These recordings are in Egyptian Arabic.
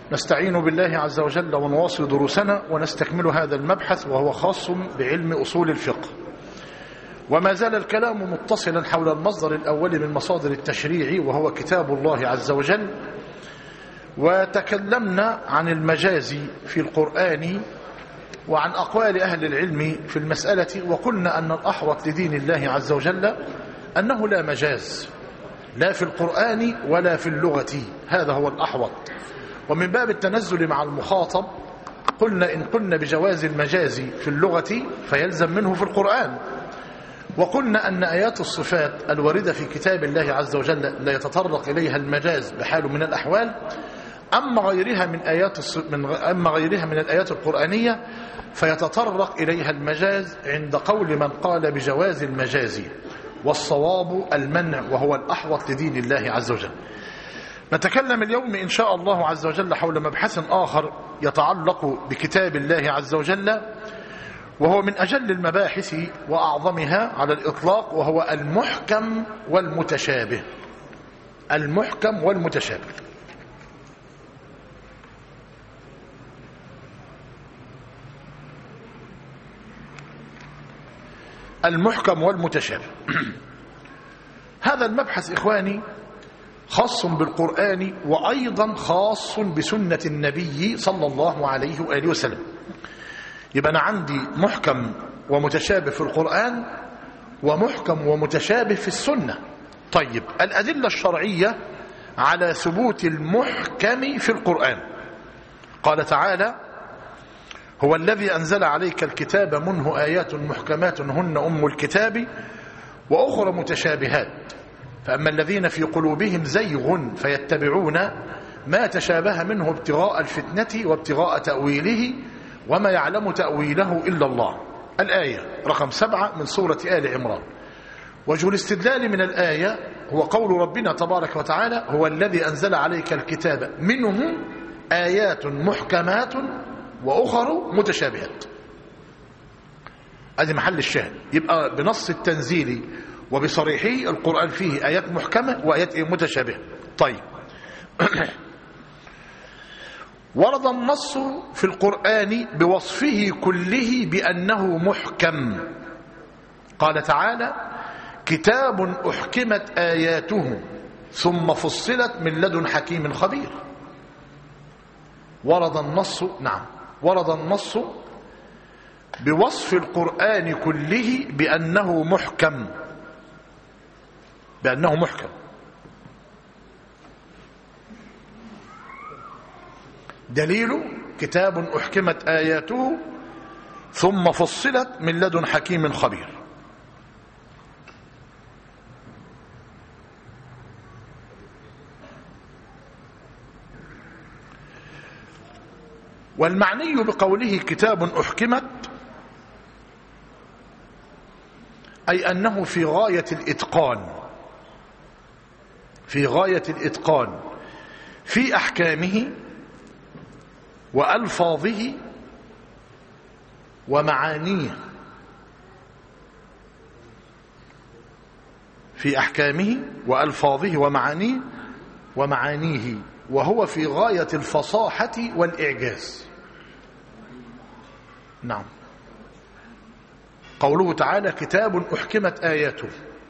نستعين بالله عز وجل ونواصل دروسنا ونستكمل هذا المبحث وهو خاص بعلم أصول الفقه وما زال الكلام متصلا حول المصدر الأول من مصادر التشريع وهو كتاب الله عز وجل وتكلمنا عن المجاز في القرآن وعن أقوال أهل العلم في المسألة وقلنا أن الأحوط لدين الله عز وجل أنه لا مجاز لا في القرآن ولا في اللغة هذا هو الأحوط ومن باب التنزل مع المخاطب قلنا إن قلنا بجواز المجاز في اللغة فيلزم منه في القرآن وقلنا أن آيات الصفات الواردة في كتاب الله عز وجل لا يتطرق إليها المجاز بحال من الأحوال أما غيرها من آيات من أما غيرها من الآيات القرآنية فيتطرق إليها المجاز عند قول من قال بجواز المجاز والصواب المنع وهو الأحوط لدين الله عز وجل نتكلم اليوم إن شاء الله عز وجل حول مبحث آخر يتعلق بكتاب الله عز وجل وهو من أجل المباحث وأعظمها على الإطلاق وهو المحكم والمتشابه المحكم والمتشابه المحكم والمتشابه هذا المبحث إخواني خاص بالقرآن وأيضا خاص بسنة النبي صلى الله عليه وآله وسلم يبقى أنا عندي محكم ومتشابه في القرآن ومحكم ومتشابه في السنة طيب الأدلة الشرعية على ثبوت المحكم في القرآن قال تعالى هو الذي أنزل عليك الكتاب منه آيات محكمات هن أم الكتاب وأخرى متشابهات فأما الذين في قلوبهم زيغ فيتبعون ما تشابه منه ابتغاء الفتنة وابتغاء تأويله وما يعلم تأويله إلا الله الآية رقم سبعة من سورة آل عمران وجه الاستدلال من الآية هو قول ربنا تبارك وتعالى هو الذي أنزل عليك الكتاب منه آيات محكمات وأخر متشابهات هذه محل الشاهد يبقى بنص التنزيل وبصريحه القرآن فيه آيات محكمة وآيات متشابهة طيب ورد النص في القرآن بوصفه كله بأنه محكم قال تعالى كتاب أحكمت آياته ثم فصلت من لدن حكيم خبير ورد النص نعم ورد النص بوصف القرآن كله بأنه محكم بأنه محكم دليل كتاب أحكمت آياته ثم فصلت من لدن حكيم خبير والمعني بقوله كتاب أحكمت أي أنه في غاية الإتقان في غاية الإتقان في أحكامه وألفاظه ومعانيه في أحكامه وألفاظه ومعانيه ومعانيه وهو في غاية الفصاحة والإعجاز نعم قوله تعالى كتاب أحكمت آياته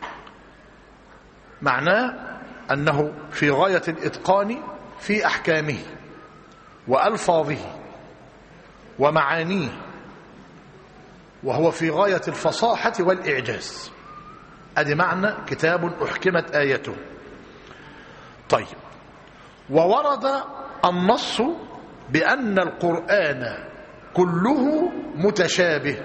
معناه أنه في غاية الإتقان في أحكامه وألفاظه ومعانيه وهو في غاية الفصاحة والإعجاز أدي معنى كتاب أحكمت آيته طيب وورد النص بأن القرآن كله متشابه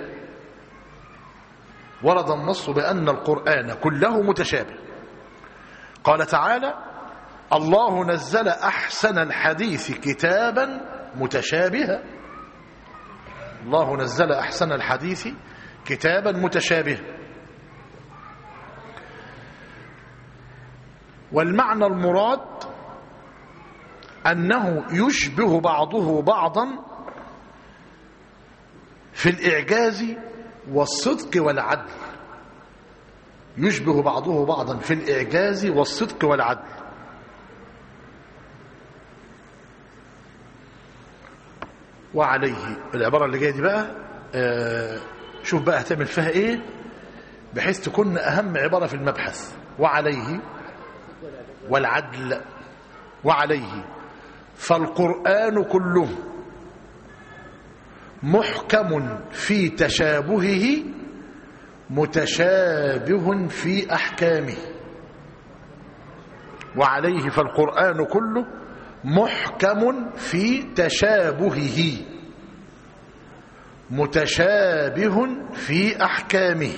ورد النص بأن القرآن كله متشابه قال تعالى الله نزل أحسن الحديث كتابا متشابها الله نزل أحسن الحديث كتابا متشابها والمعنى المراد أنه يشبه بعضه بعضا في الإعجاز والصدق والعدل يشبه بعضه بعضا في الإعجاز والصدق والعدل وعليه العبارة اللي جاية دي بقى آه شوف بقى هتعمل فيها ايه بحيث تكون أهم عبارة في المبحث وعليه والعدل وعليه فالقرآن كله محكم في تشابهه متشابه في أحكامه وعليه فالقرآن كله محكم في تشابهه متشابه في أحكامه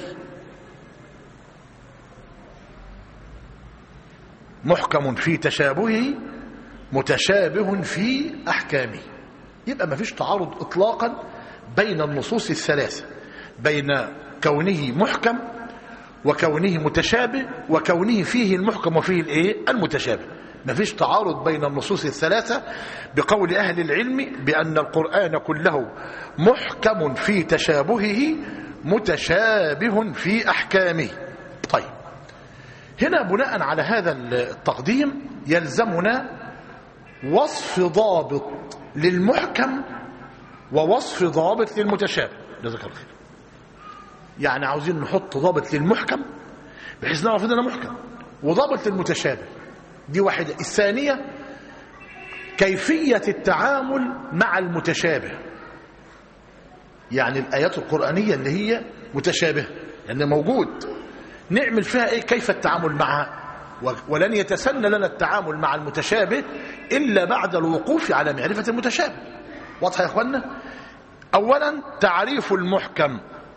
محكم في تشابهه متشابه في أحكامه يبقى ما فيش تعارض إطلاقا بين النصوص الثلاثة بين كونه محكم وكونه متشابه وكونه فيه المحكم وفيه الايه المتشابه ما فيش تعارض بين النصوص الثلاثة بقول أهل العلم بأن القرآن كله محكم في تشابهه متشابه في أحكامه طيب هنا بناء على هذا التقديم يلزمنا وصف ضابط للمحكم ووصف ضابط للمتشابه جزاك الله خير يعني عاوزين نحط ضابط للمحكم بحيث نعرف اننا محكم وضابط للمتشابه دي واحدة الثانية كيفية التعامل مع المتشابه يعني الآيات القرآنية اللي هي متشابهة لأن يعني موجود نعمل فيها إيه كيف التعامل معها ولن يتسنى لنا التعامل مع المتشابه إلا بعد الوقوف على معرفة المتشابه واضح يا أخوانا أولا تعريف المحكم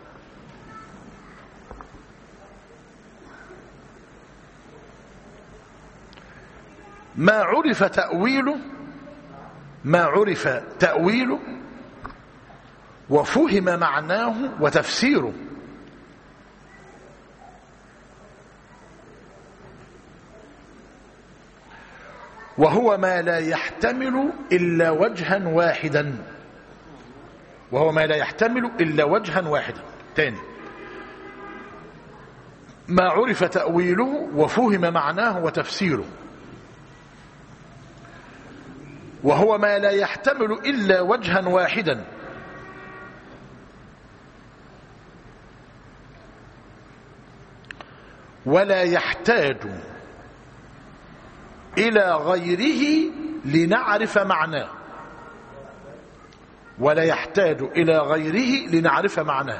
ما عرف تأويله ما عرف تأويله وفهم معناه وتفسيره وهو ما لا يحتمل إلا وجها واحدا وهو ما لا يحتمل إلا وجها واحدا تاني ما عرف تأويله وفهم معناه وتفسيره وهو ما لا يحتمل إلا وجها واحدا ولا يحتاج إلى غيره لنعرف معناه ولا يحتاج إلى غيره لنعرف معناه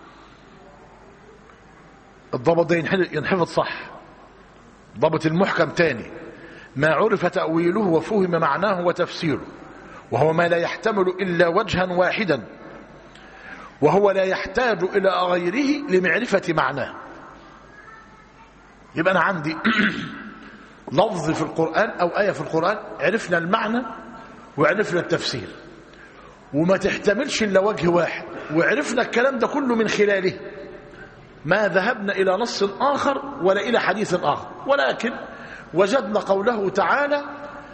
الضبط ده ينحفظ صح ضبط المحكم تاني ما عرف تأويله وفهم معناه وتفسيره وهو ما لا يحتمل إلا وجها واحدا وهو لا يحتاج إلى غيره لمعرفة معناه يبقى أنا عندي لفظ في القرآن أو آية في القرآن عرفنا المعنى وعرفنا التفسير وما تحتملش إلا وجه واحد وعرفنا الكلام ده كله من خلاله ما ذهبنا إلى نص آخر ولا إلى حديث آخر ولكن وجدنا قوله تعالى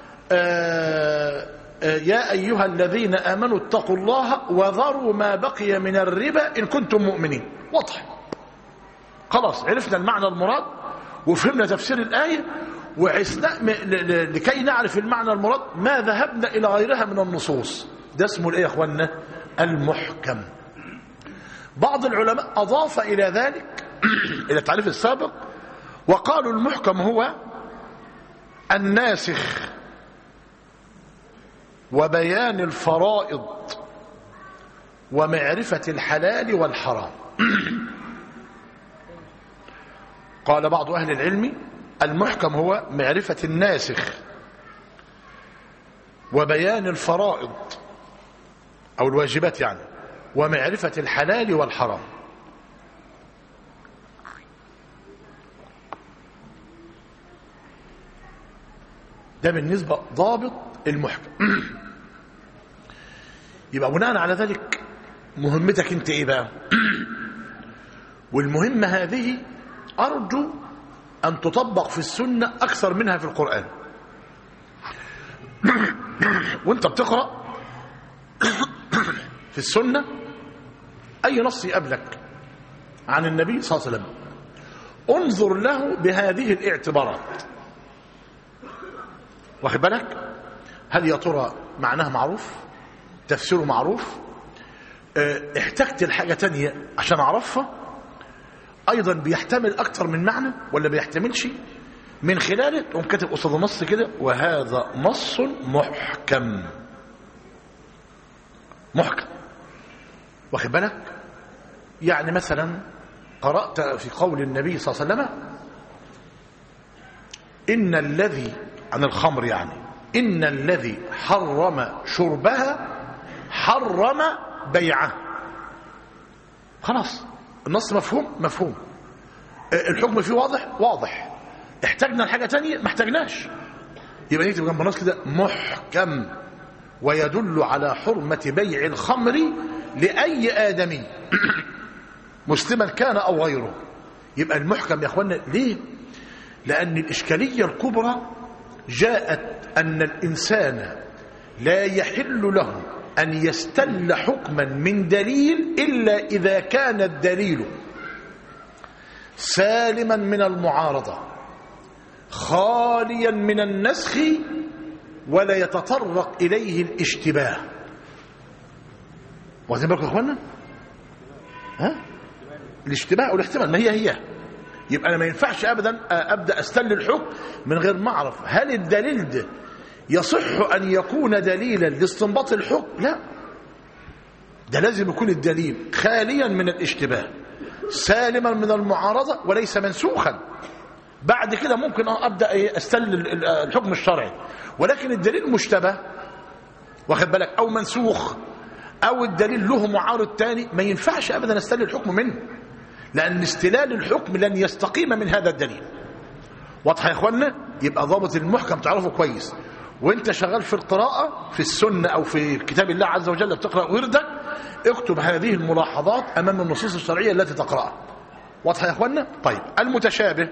آآ آآ يا أيها الذين آمنوا اتقوا الله وذروا ما بقي من الربا إن كنتم مؤمنين واضح خلاص عرفنا المعنى المراد وفهمنا تفسير الآية وعسنا لكي نعرف المعنى المراد ما ذهبنا إلى غيرها من النصوص ده اسمه الايه يا اخوانا المحكم بعض العلماء أضاف إلى ذلك إلى التعريف السابق وقالوا المحكم هو الناسخ وبيان الفرائض ومعرفة الحلال والحرام قال بعض أهل العلم المحكم هو معرفة الناسخ وبيان الفرائض أو الواجبات يعني ومعرفة الحلال والحرام ده بالنسبة ضابط المحكم يبقى بناء على ذلك مهمتك انت ايه بقى والمهمة هذه أرجو أن تطبق في السنة أكثر منها في القرآن وانت بتقرأ في السنة أي نص يقابلك عن النبي صلى الله عليه وسلم انظر له بهذه الاعتبارات واخد بالك هل يا ترى معناه معروف تفسيره معروف اه، احتجت لحاجة تانية عشان أعرفها أيضا بيحتمل أكتر من معنى ولا بيحتملش من خلاله تقوم كاتب قصاد النص كده وهذا نص محكم محكم واخد بالك يعني مثلا قرأت في قول النبي صلى الله عليه وسلم إن الذي عن الخمر يعني إن الذي حرم شربها حرم بيعها خلاص النص مفهوم مفهوم الحكم فيه واضح واضح احتاجنا لحاجة تانية ما احتاجناش يبقى نكتب جنب النص كده محكم ويدل على حرمة بيع الخمر لأي آدمي مسلما كان أو غيره يبقى المحكم يا أخوانا ليه لأن الإشكالية الكبرى جاءت أن الإنسان لا يحل له أن يستل حكما من دليل إلا إذا كان الدليل سالما من المعارضة خاليا من النسخ ولا يتطرق إليه الاشتباه واخدين بالكم يا اخوانا ها الاشتباه والاحتمال ما هي هي يبقى انا ما ينفعش ابدا ابدا استل الحكم من غير ما اعرف هل الدليل ده يصح ان يكون دليلا لاستنباط الحكم لا ده لازم يكون الدليل خاليا من الاشتباه سالما من المعارضه وليس منسوخا بعد كده ممكن ابدا إيه استل الحكم الشرعي ولكن الدليل مشتبه واخد بالك او منسوخ او الدليل له معارض تاني ما ينفعش ابدا استل الحكم منه لان استلال الحكم لن يستقيم من هذا الدليل واضح يا اخوانا يبقى ضابط المحكم تعرفه كويس وانت شغال في القراءة في السنة او في كتاب الله عز وجل بتقرأ وردك اكتب هذه الملاحظات امام النصوص الشرعية التي تقرأها واضح يا اخوانا طيب المتشابه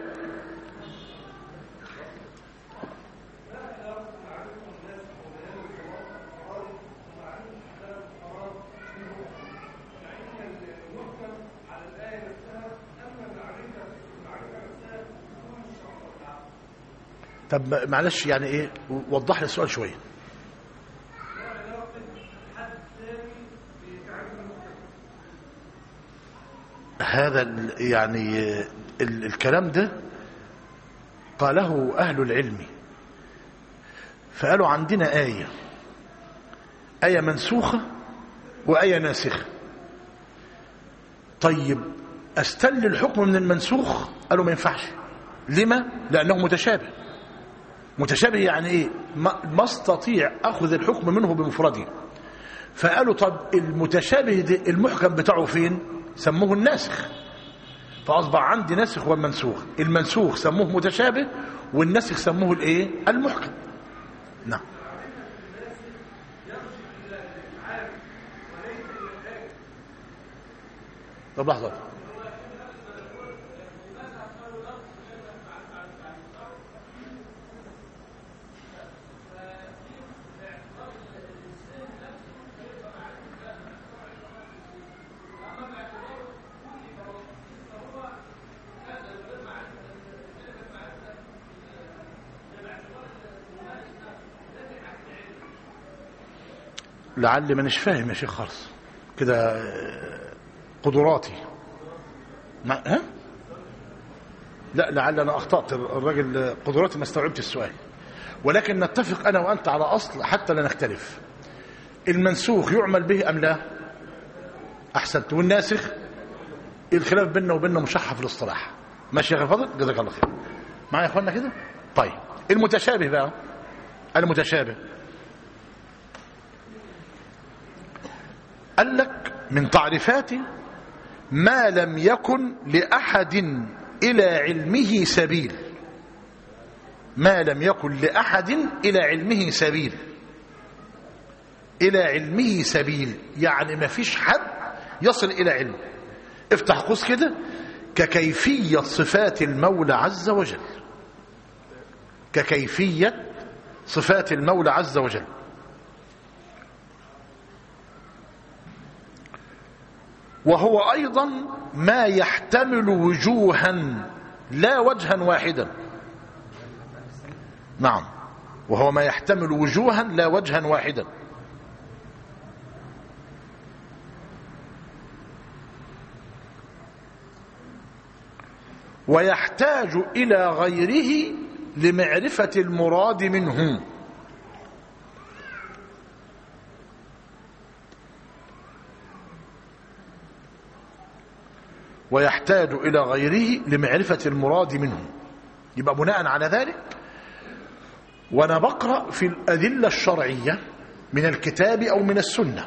طب معلش يعني ايه وضح لي السؤال شويه هذا ال- يعني ال- الكلام ده قاله اهل العلم فقالوا عندنا ايه ايه منسوخه وايه ناسخه طيب استل الحكم من المنسوخ قالوا ما ينفعش لما لانه متشابه متشابه يعني ايه ما ما استطيع اخذ الحكم منه بمفرده فقالوا طب المتشابه ده المحكم بتاعه فين سموه الناسخ فاصبح عندي ناسخ ومنسوخ المنسوخ سموه متشابه والناسخ سموه الايه المحكم نعم طب لحظه لعل مانيش فاهم يا شيخ خالص كده آه، قدراتي ما ها لا لعل انا اخطات الراجل آه، قدراتي ما استوعبت السؤال ولكن نتفق انا وانت على اصل حتى لا نختلف المنسوخ يعمل به ام لا احسنت والناسخ الخلاف بيننا وبيننا مشحف في الاصطلاح ماشي يا اخي فاضل جزاك الله خير معايا يا اخوانا كده طيب المتشابه بقى المتشابه قال لك من تعريفاته ما لم يكن لأحد إلى علمه سبيل ما لم يكن لأحد إلى علمه سبيل إلى علمه سبيل يعني ما فيش حد يصل إلى علمه افتح قوس كده ككيفية صفات المولى عز وجل ككيفية صفات المولى عز وجل وهو أيضا ما يحتمل وجوها لا وجها واحدا نعم وهو ما يحتمل وجوها لا وجها واحدا ويحتاج إلى غيره لمعرفة المراد منه ويحتاج إلى غيره لمعرفة المراد منه يبقى بناء على ذلك وأنا بقرأ في الأدلة الشرعية من الكتاب أو من السنة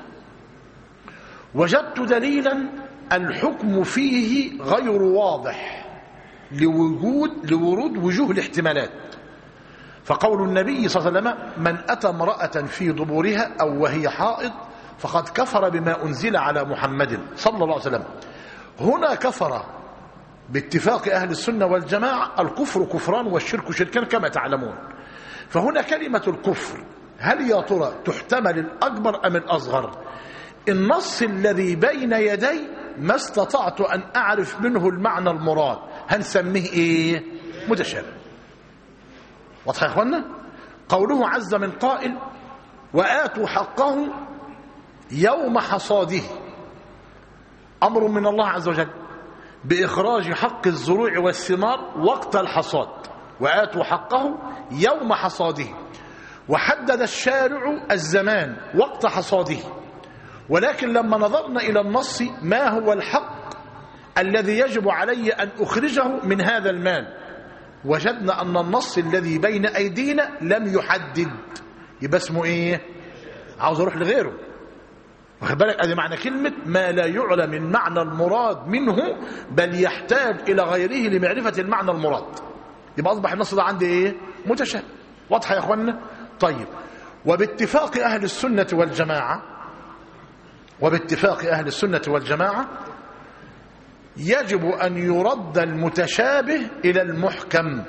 وجدت دليلا الحكم فيه غير واضح لوجود لورود وجوه الاحتمالات فقول النبي صلى الله عليه وسلم من أتى امرأة في ضبورها أو وهي حائض فقد كفر بما أنزل على محمد صلى الله عليه وسلم هنا كفر باتفاق أهل السنة والجماعة الكفر كفران والشرك شركان كما تعلمون فهنا كلمة الكفر هل يا ترى تحتمل الأكبر أم الأصغر النص الذي بين يدي ما استطعت أن أعرف منه المعنى المراد هنسميه إيه متشابه واضح يا أخوانا قوله عز من قائل وآتوا حقه يوم حصاده أمر من الله عز وجل بإخراج حق الزروع والثمار وقت الحصاد وآتوا حقه يوم حصاده وحدد الشارع الزمان وقت حصاده ولكن لما نظرنا إلى النص ما هو الحق الذي يجب علي أن أخرجه من هذا المال وجدنا أن النص الذي بين أيدينا لم يحدد يبقى اسمه إيه عاوز أروح لغيره واخد بالك ادي معنى كلمة ما لا يعلم من معنى المراد منه بل يحتاج إلى غيره لمعرفة المعنى المراد يبقى أصبح النص ده عندي إيه متشابه واضحة يا أخوانا طيب وباتفاق أهل السنة والجماعة وباتفاق أهل السنة والجماعة يجب أن يرد المتشابه إلى المحكم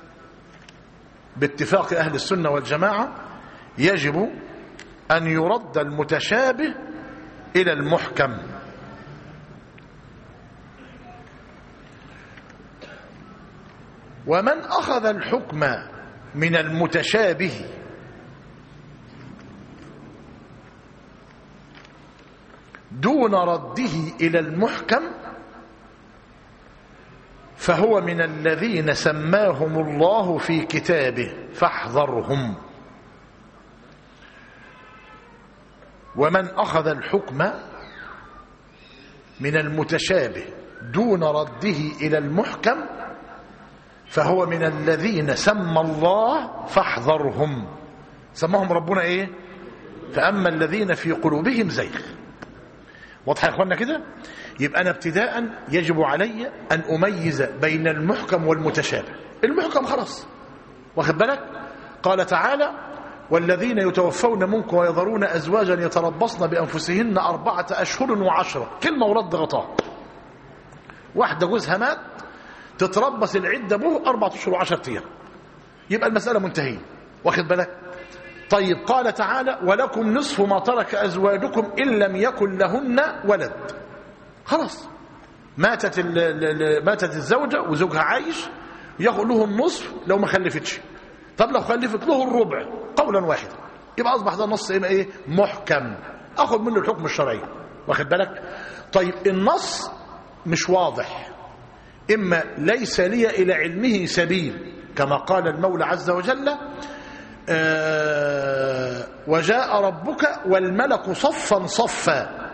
باتفاق أهل السنة والجماعة يجب أن يرد المتشابه إلى المحكم ومن أخذ الحكم من المتشابه دون رده إلى المحكم فهو من الذين سماهم الله في كتابه فاحذرهم ومن أخذ الحكم من المتشابه دون رده إلى المحكم فهو من الذين سمى الله فاحذرهم سماهم ربنا ايه فأما الذين في قلوبهم زيغ واضح يا اخوانا كده يبقى انا ابتداء يجب علي ان اميز بين المحكم والمتشابه المحكم خلاص واخد بالك قال تعالى والذين يتوفون منكم ويذرون ازواجا يتربصن بانفسهن اربعه اشهر وعشره كلمه ورد غطاء واحده جوزها مات تتربص العده به اربعه اشهر وعشره ايام يبقى المساله منتهيه واخد بالك طيب قال تعالى ولكم نصف ما ترك أزواجكم إن لم يكن لهن ولد خلاص ماتت, ال ال ماتت الزوجة وزوجها عايش ياخذ له النصف لو ما خلفتش طب لو خلفت له الربع قولا واحدا يبقى أصبح ده النص إيه محكم أخذ منه الحكم الشرعي واخد بالك طيب النص مش واضح إما ليس لي إلى علمه سبيل كما قال المولى عز وجل آه وجاء ربك والملك صفا صفا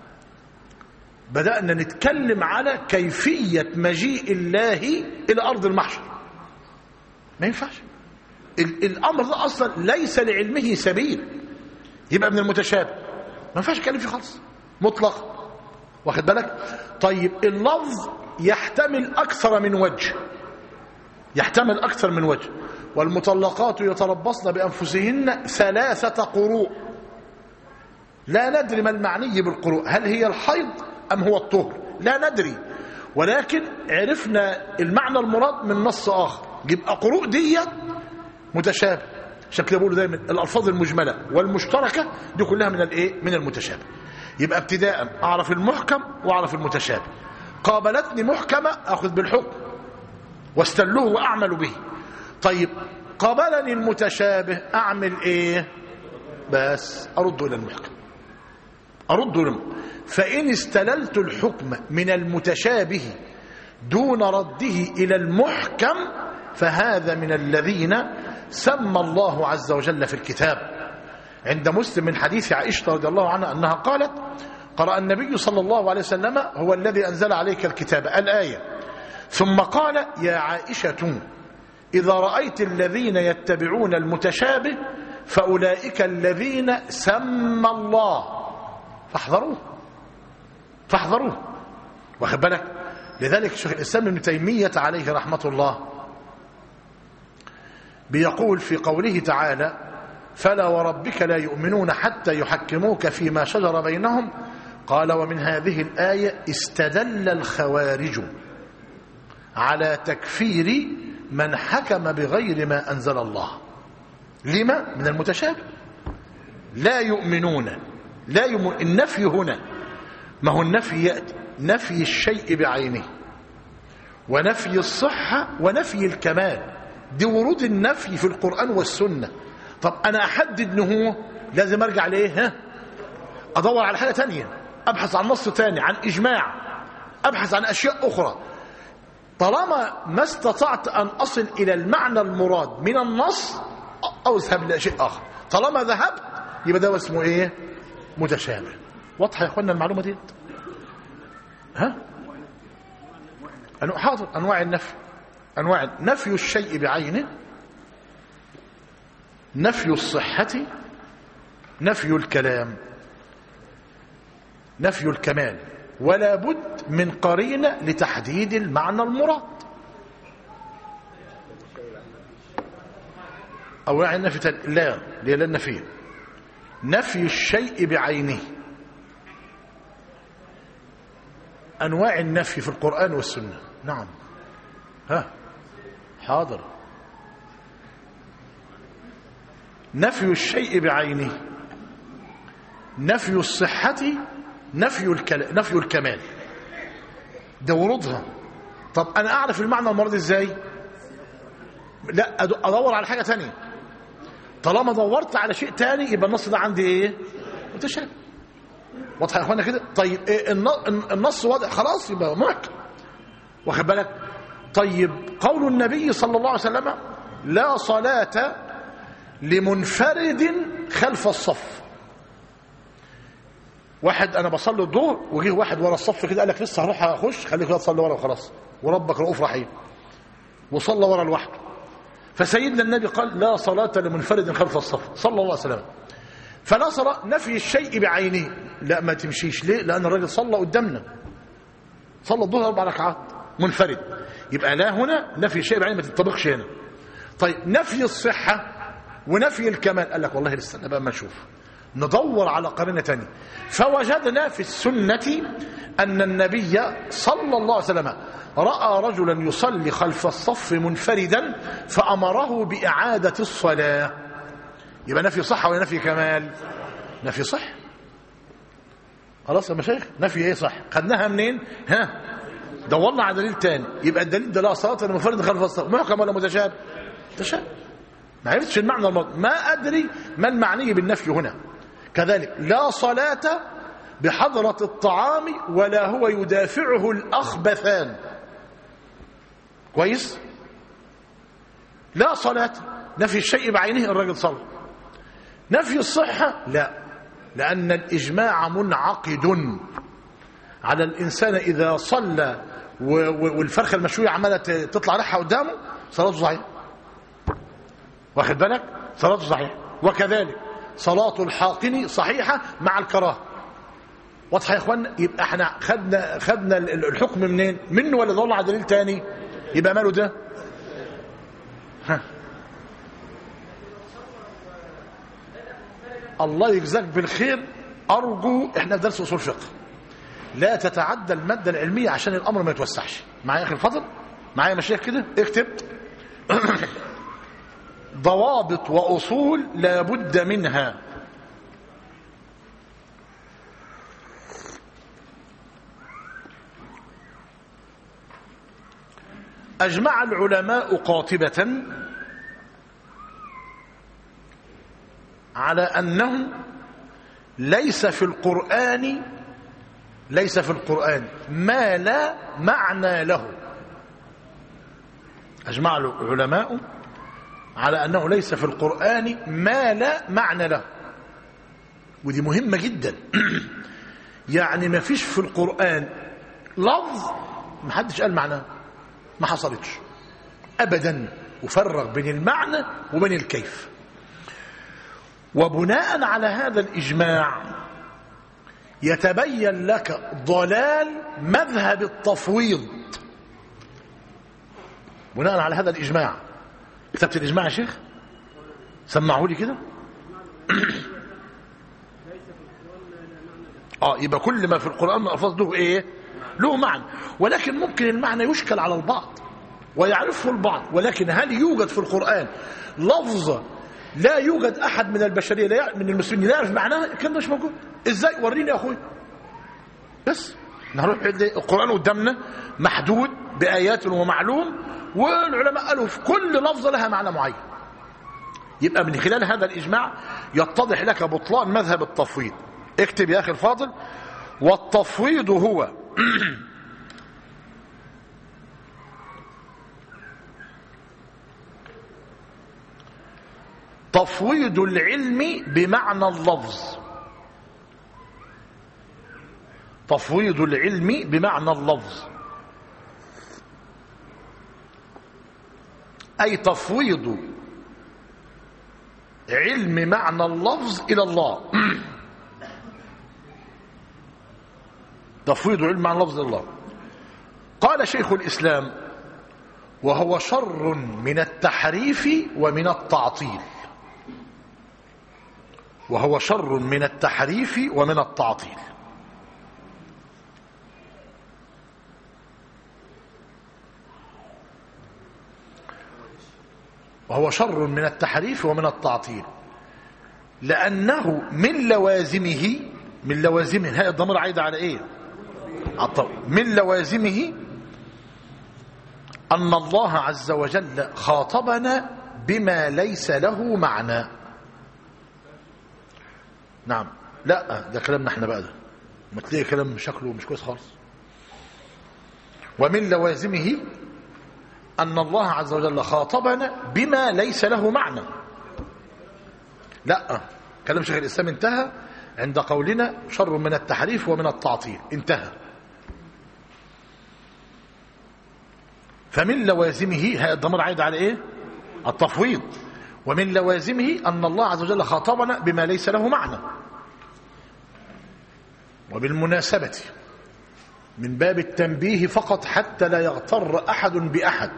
بدأنا نتكلم على كيفية مجيء الله إلى أرض المحشر ما ينفعش الأمر ده أصلا ليس لعلمه سبيل يبقى من المتشابه ما ينفعش يتكلم فيه خالص مطلق واخد بالك طيب اللفظ يحتمل أكثر من وجه يحتمل أكثر من وجه والمطلقات يتربصن بأنفسهن ثلاثة قروء لا ندري ما المعني بالقروء هل هي الحيض أم هو الطهر لا ندري ولكن عرفنا المعنى المراد من نص آخر يبقى قروء دي متشابه عشان كده بقولوا دايما الألفاظ المجملة والمشتركة دي كلها من الايه من المتشابه يبقى ابتداء أعرف المحكم وأعرف المتشابه قابلتني محكمة أخذ بالحكم واستلوه وأعمل به طيب قبلني المتشابه أعمل إيه بس أرد إلى المحكم أرد إلى فإن استللت الحكم من المتشابه دون رده إلى المحكم فهذا من الذين سمى الله عز وجل في الكتاب عند مسلم من حديث عائشة رضي الله عنها أنها قالت قرأ النبي صلى الله عليه وسلم هو الذي أنزل عليك الكتاب الآية ثم قال يا عائشة إذا رأيت الذين يتبعون المتشابه فأولئك الذين سمى الله فاحذروه فاحذروه واخد بالك لذلك شيخ الإسلام ابن تيمية عليه رحمة الله بيقول في قوله تعالى فلا وربك لا يؤمنون حتى يحكموك فيما شجر بينهم قال ومن هذه الآية استدل الخوارج على تكفير من حكم بغير ما أنزل الله لما؟ من المتشابه لا يؤمنون لا يؤمن النفي هنا ما هو النفي يأتي نفي الشيء بعينه ونفي الصحة ونفي الكمال دي ورود النفي في القرآن والسنة طب أنا أحدد هو لازم أرجع ليه ها أدور على حاجة تانية أبحث عن نص تاني عن إجماع أبحث عن أشياء أخرى طالما ما استطعت أن أصل إلى المعنى المراد من النص أو اذهب لشيء آخر طالما ذهبت يبقى ده اسمه إيه متشابه واضحة يا أخوانا المعلومة دي ها أنواع حاضر أنواع النفي أنواع نفي الشيء بعينه نفي الصحة نفي الكلام نفي الكمال ولا بد من قرينة لتحديد المعنى المراد أو يعني نفي تل... لا لا النفي نفي الشيء بعينه أنواع النفي في القرآن والسنة نعم ها حاضر نفي الشيء بعينه نفي الصحة نفي الكل... نفي الكمال ده ورودها طب أنا أعرف المعنى المراد إزاي لا أدور على حاجة تانية طالما دورت على شيء تاني يبقى النص ده عندي إيه متشابه واضح يا اخوانا كده طيب إيه النص واضح خلاص يبقى محكم واخد بالك طيب قول النبي صلى الله عليه وسلم لا صلاة لمنفرد خلف الصف واحد انا بصلي الظهر وجه واحد ورا الصف كده قال لك لسه هروح اخش خليك كده تصلي ورا وخلاص وربك رؤوف رحيم وصلى ورا لوحده فسيدنا النبي قال لا صلاة لمنفرد خلف الصف صلى الله عليه وسلم فلا صلاة نفي الشيء بعينه لا ما تمشيش ليه لأن الراجل صلى قدامنا صلى الظهر أربع ركعات منفرد يبقى لا هنا نفي الشيء بعينه ما تنطبقش هنا طيب نفي الصحة ونفي الكمال قال لك والله لسه بقى ما نشوف ندور على قرينة تانية فوجدنا في السنة أن النبي صلى الله عليه وسلم رأى رجلا يصلي خلف الصف منفردا فأمره بإعادة الصلاة يبقى نفي صحة ولا نفي كمال نفي صح خلاص يا مشايخ نفي ايه صح خدناها منين ها دورنا على دليل تاني يبقى الدليل ده لا صلاة المنفرد خلف الصف محكم ولا متشابه متشابه ما عرفتش المعنى الماضي ما أدري ما المعني بالنفي هنا كذلك لا صلاة بحضرة الطعام ولا هو يدافعه الأخبثان كويس لا صلاة نفي الشيء بعينه الرجل صلى نفي الصحة لا لأن الإجماع منعقد على الإنسان إذا صلى والفرخة المشوية عمالة تطلع ريحها قدامه صلاته صحيحة واخد بالك صلاته صحيحة وكذلك صلاة الحاقن صحيحة مع الكراهه واضحه يا اخوان يبقى احنا خدنا خدنا الحكم منين منه ولا دور على دليل تاني يبقى ماله ده ها الله يجزاك بالخير ارجو احنا في درس اصول فقه لا تتعدى الماده العلميه عشان الامر ما يتوسعش معايا اخي الفضل معايا مشايخ كده اكتب ضوابط واصول لا بد منها أجمع العلماء قاطبة على أنه ليس في القرآن ليس في القرآن ما لا معنى له أجمع العلماء على أنه ليس في القرآن ما لا معنى له ودي مهمة جدا يعني ما فيش في القرآن لفظ ما حدش قال معناه ما حصلتش أبدا وفرق بين المعنى وبين الكيف وبناء على هذا الإجماع يتبين لك ضلال مذهب التفويض بناء على هذا الإجماع كتبت الإجماع يا شيخ سمعوا لي كده اه يبقى كل ما في القرآن من ألفاظ له ايه له معنى ولكن ممكن المعنى يشكل على البعض ويعرفه البعض ولكن هل يوجد في القرآن لفظ لا يوجد أحد من البشرية لا من المسلمين لا يعرف معناها كان مش موجود ازاي وريني يا اخوي بس نروح القرآن قدامنا محدود بآيات ومعلوم والعلماء قالوا في كل لفظة لها معنى معين يبقى من خلال هذا الإجماع يتضح لك بطلان مذهب التفويض اكتب يا أخي الفاضل والتفويض هو تفويض العلم بمعنى اللفظ تفويض العلم بمعنى اللفظ أي تفويض علم معنى اللفظ إلى الله تفويض علم معنى اللفظ إلى الله قال شيخ الإسلام وهو شر من التحريف ومن التعطيل وهو شر من التحريف ومن التعطيل وهو شر من التحريف ومن التعطيل لأنه من لوازمه من لوازمه هذا الضمير عايد على ايه من لوازمه أن الله عز وجل خاطبنا بما ليس له معنى نعم لا ده كلامنا احنا بقى ده ما تلاقي كلام شكله مش كويس خالص ومن لوازمه أن الله عز وجل خاطبنا بما ليس له معنى لا كلام شيخ الإسلام انتهى عند قولنا شر من التحريف ومن التعطيل انتهى فمن لوازمه هذا الضمير عايد على ايه التفويض ومن لوازمه أن الله عز وجل خاطبنا بما ليس له معنى وبالمناسبة من باب التنبيه فقط حتى لا يغتر أحد بأحد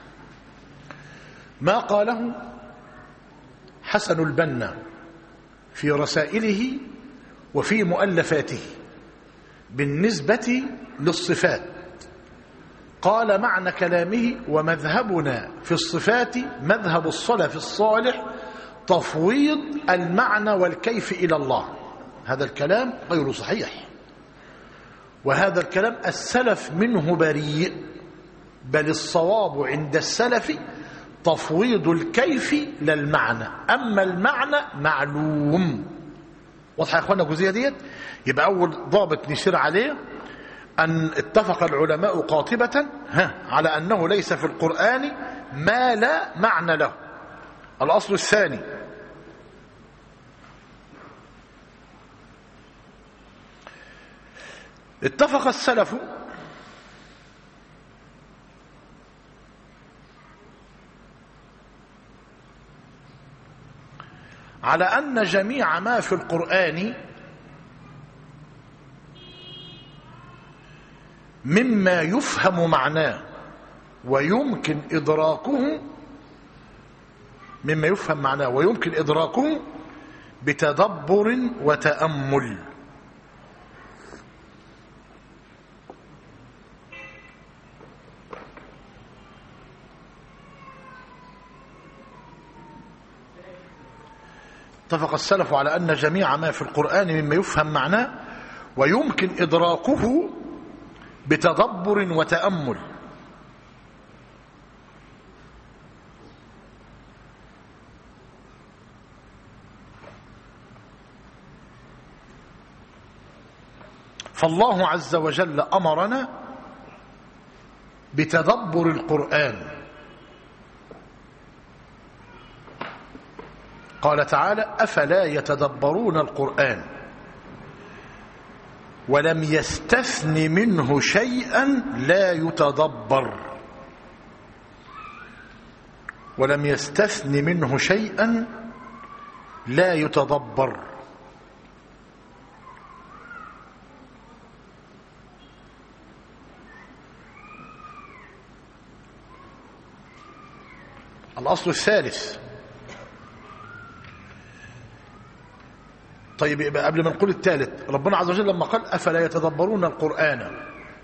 ما قاله حسن البنا في رسائله وفي مؤلفاته بالنسبة للصفات قال معنى كلامه ومذهبنا في الصفات مذهب الصلف الصالح تفويض المعنى والكيف إلى الله هذا الكلام غير صحيح وهذا الكلام السلف منه بريء بل الصواب عند السلف تفويض الكيف للمعنى أما المعنى معلوم واضحة يا أخوانا الجزئية ديت يبقى أول ضابط نشير عليه أن اتفق العلماء قاطبة ها على أنه ليس في القرآن ما لا معنى له الأصل الثاني اتفق السلف على أن جميع ما في القرآن مما يفهم معناه ويمكن إدراكه مما يفهم معناه ويمكن إدراكه بتدبر وتأمل اتفق السلف على أن جميع ما في القرآن مما يفهم معناه ويمكن إدراكه بتدبر وتأمل فالله عز وجل أمرنا بتدبر القرآن قال تعالى أفلا يتدبرون القرآن ولم يستثن منه شيئا لا يتدبر ولم يستثن منه شيئا لا يتدبر الأصل الثالث طيب يبقى قبل ما نقول الثالث ربنا عز وجل لما قال أفلا يتدبرون القرآن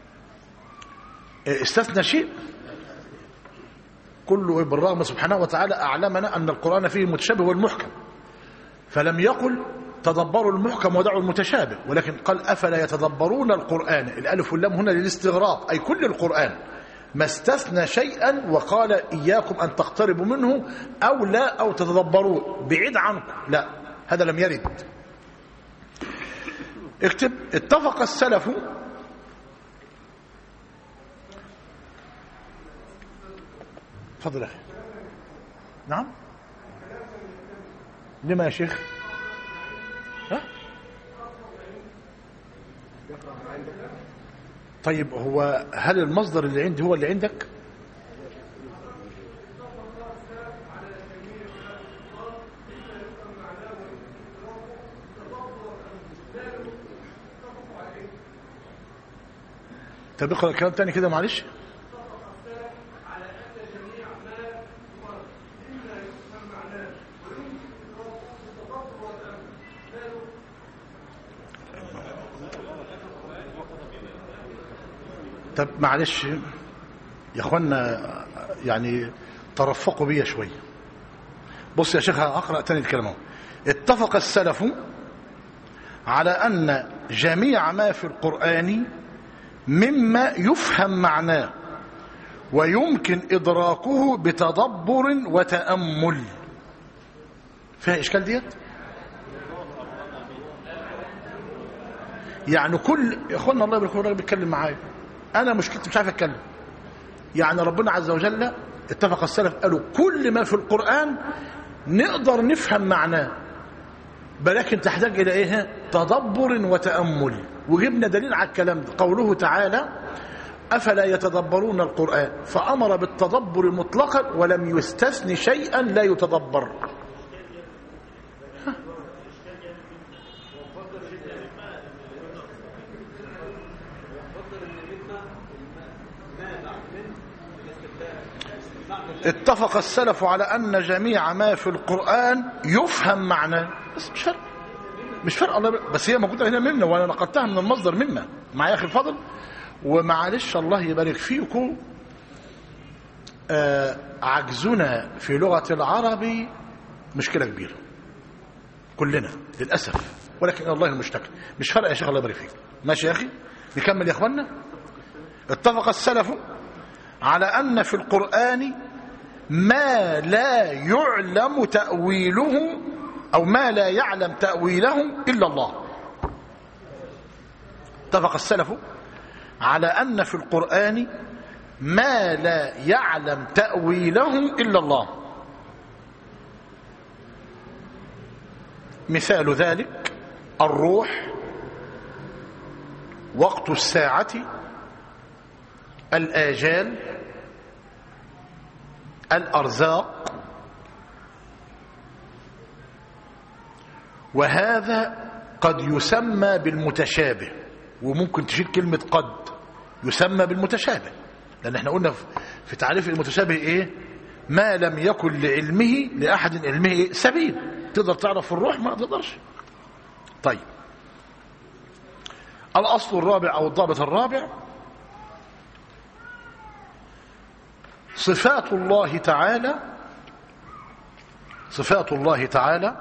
استثنى شيء كله بالرغم سبحانه وتعالى أعلمنا أن القرآن فيه المتشابه والمحكم فلم يقل تدبروا المحكم ودعوا المتشابه ولكن قال أفلا يتدبرون القرآن الألف واللام هنا للاستغراق أي كل القرآن ما استثنى شيئا وقال إياكم أن تقتربوا منه أو لا أو تتدبروه بعيد عنكم لا هذا لم يرد اكتب اتفق السلف تفضل يا اخي نعم لما يا شيخ ها طيب هو هل المصدر اللي عندي هو اللي عندك طب اقرا الكلام تاني كده معلش طب معلش يا اخوانا يعني ترفقوا بيا شويه بص يا شيخ اقرا تاني الكلام اهو اتفق السلف على ان جميع ما في القران مما يفهم معناه ويمكن ادراكه بتدبر وتامل فيها اشكال ديت يعني كل يا اخوانا الله يبارك الراجل بيتكلم معايا انا مشكلتي مش عارف اتكلم يعني ربنا عز وجل اتفق السلف قالوا كل ما في القرآن نقدر نفهم معناه ولكن تحتاج إلى إيه تدبر وتأمل وجبنا دليل على الكلام ده قوله تعالى أفلا يتدبرون القرآن فأمر بالتدبر مطلقا ولم يستثن شيئا لا يتدبر اتفق السلف على أن جميع ما في القرآن يفهم معناه بس مش فرق مش فرق الله بس هي موجودة هنا منا وأنا نقلتها من المصدر منا معايا أخي الفضل ومعلش الله يبارك فيكم آه عجزنا في لغة العرب مشكلة كبيرة كلنا للأسف ولكن الله المشتكى مش فرق يا شيخ الله يبارك فيك ماشي يا أخي نكمل يا أخوانا اتفق السلف على أن في القرآن ما لا يعلم تأويله أو ما لا يعلم تأويله إلا الله اتفق السلف على أن في القرآن ما لا يعلم تأويله إلا الله مثال ذلك الروح وقت الساعة الآجال الأرزاق وهذا قد يسمى بالمتشابه وممكن تشيل كلمة قد يسمى بالمتشابه لأن احنا قلنا في تعريف المتشابه ايه ما لم يكن لعلمه لأحد علمه إيه؟ سبيل تقدر تعرف في الروح ما تقدرش طيب الأصل الرابع أو الضابط الرابع صفات الله تعالى صفات الله تعالى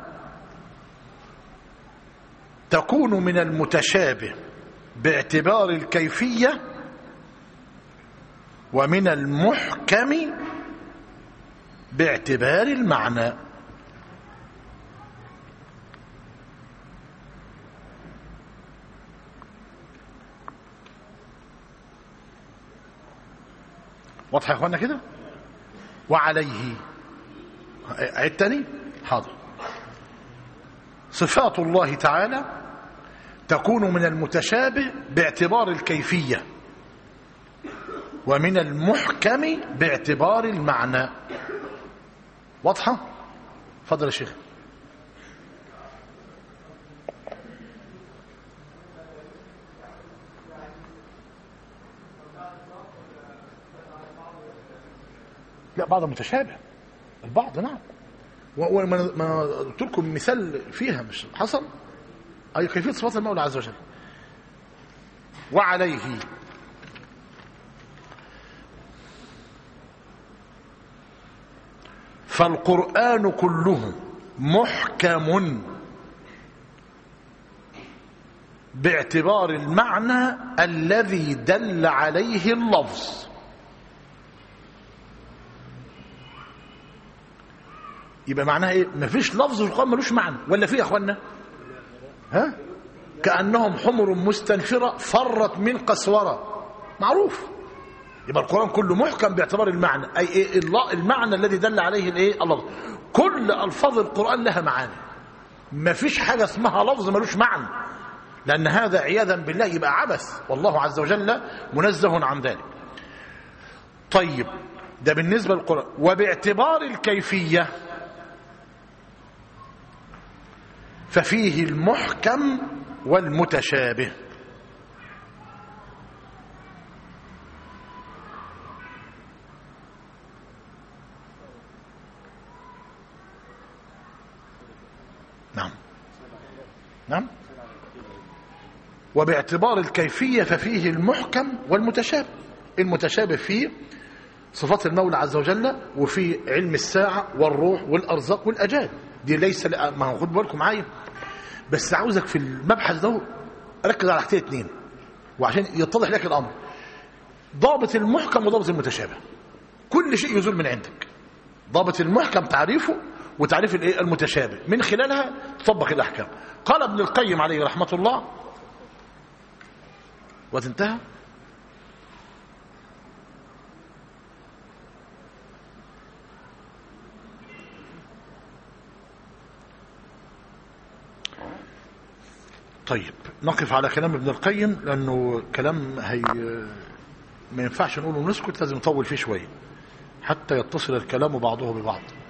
تكون من المتشابه باعتبار الكيفية ومن المحكم باعتبار المعنى واضح يا اخوانا كده وعليه عيد تاني حاضر صفات الله تعالى تكون من المتشابه باعتبار الكيفية ومن المحكم باعتبار المعنى واضحة؟ فضل يا شيخ لا بعض متشابه البعض نعم وما ما قلت لكم مثال فيها مش حصل أي كيفية صفات المولى عز وجل وعليه فالقرآن كله محكم باعتبار المعنى الذي دل عليه اللفظ يبقى معناها ايه مفيش لفظ في القرآن ملوش معنى ولا في يا اخوانا ها كأنهم حمر مستنفرة فرت من قسورة معروف يبقى القرآن كله محكم باعتبار المعنى أي إيه المعنى الذي دل عليه الايه اللفظ كل ألفاظ القرآن لها معاني ما فيش حاجة اسمها لفظ ملوش معنى لأن هذا عياذا بالله يبقى عبث والله عز وجل منزه عن ذلك طيب ده بالنسبة للقرآن وباعتبار الكيفية ففيه المحكم والمتشابه نعم نعم وباعتبار الكيفية ففيه المحكم والمتشابه المتشابه فيه صفات المولى عز وجل وفي علم الساعة والروح والأرزاق والأجال دي ليس ما هو خد بالكم معايا بس عاوزك في المبحث ده ركز على حاجتين اتنين وعشان يتضح لك الأمر ضابط المحكم وضابط المتشابه كل شيء يزول من عندك ضابط المحكم تعريفه وتعريف الايه المتشابه من خلالها تطبق الاحكام قال ابن القيم عليه رحمه الله وتنتهى طيب نقف على كلام ابن القيم لانه كلام هي ما ينفعش نقوله ونسكت لازم نطول فيه شويه حتى يتصل الكلام بعضه ببعض